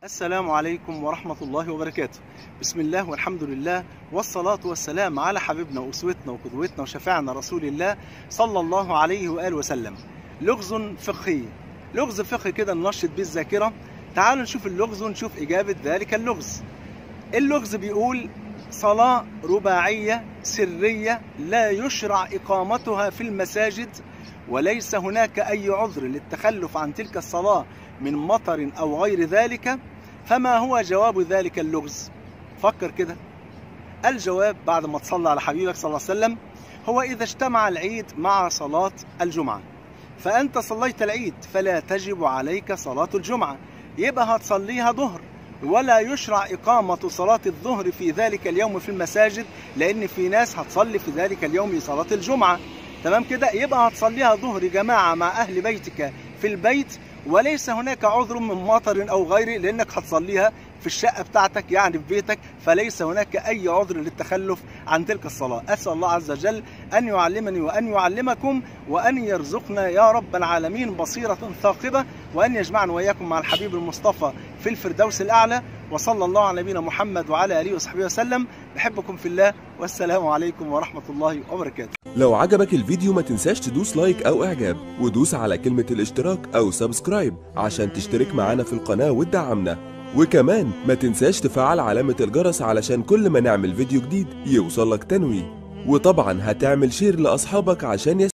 السلام عليكم ورحمة الله وبركاته بسم الله والحمد لله والصلاة والسلام على حبيبنا وأسوتنا وقدوتنا وشفيعنا رسول الله صلى الله عليه وآله وسلم لغز فقهي لغز فقهي كده ننشط بيه الذاكرة تعالوا نشوف اللغز ونشوف إجابة ذلك اللغز اللغز بيقول صلاة رباعية سرية لا يشرع إقامتها في المساجد وليس هناك أي عذر للتخلف عن تلك الصلاة من مطر أو غير ذلك فما هو جواب ذلك اللغز فكر كده الجواب بعد ما تصلى على حبيبك صلى الله عليه وسلم هو إذا اجتمع العيد مع صلاة الجمعة فأنت صليت العيد فلا تجب عليك صلاة الجمعة يبقى هتصليها ظهر ولا يشرع إقامة صلاة الظهر في ذلك اليوم في المساجد لأن في ناس هتصلي في ذلك اليوم صلاة الجمعة تمام كده يبقى هتصليها ظهر جماعة مع أهل بيتك في البيت وليس هناك عذر من مطر أو غيره لأنك هتصليها في الشقة بتاعتك يعني في بيتك فليس هناك أي عذر للتخلف عن تلك الصلاة أسأل الله عز وجل أن يعلمني وأن يعلمكم وأن يرزقنا يا رب العالمين بصيرة ثاقبة وأن يجمعنا وإياكم مع الحبيب المصطفى في الفردوس الأعلى وصلى الله على نبينا محمد وعلى آله وصحبه وسلم بحبكم في الله والسلام عليكم ورحمة الله وبركاته لو عجبك الفيديو ما تنساش تدوس لايك او اعجاب ودوس على كلمة الاشتراك او سبسكرايب عشان تشترك معانا في القناة وتدعمنا وكمان ما تنساش تفعل علامة الجرس علشان كل ما نعمل فيديو جديد يوصلك تنويه وطبعا هتعمل شير لأصحابك عشان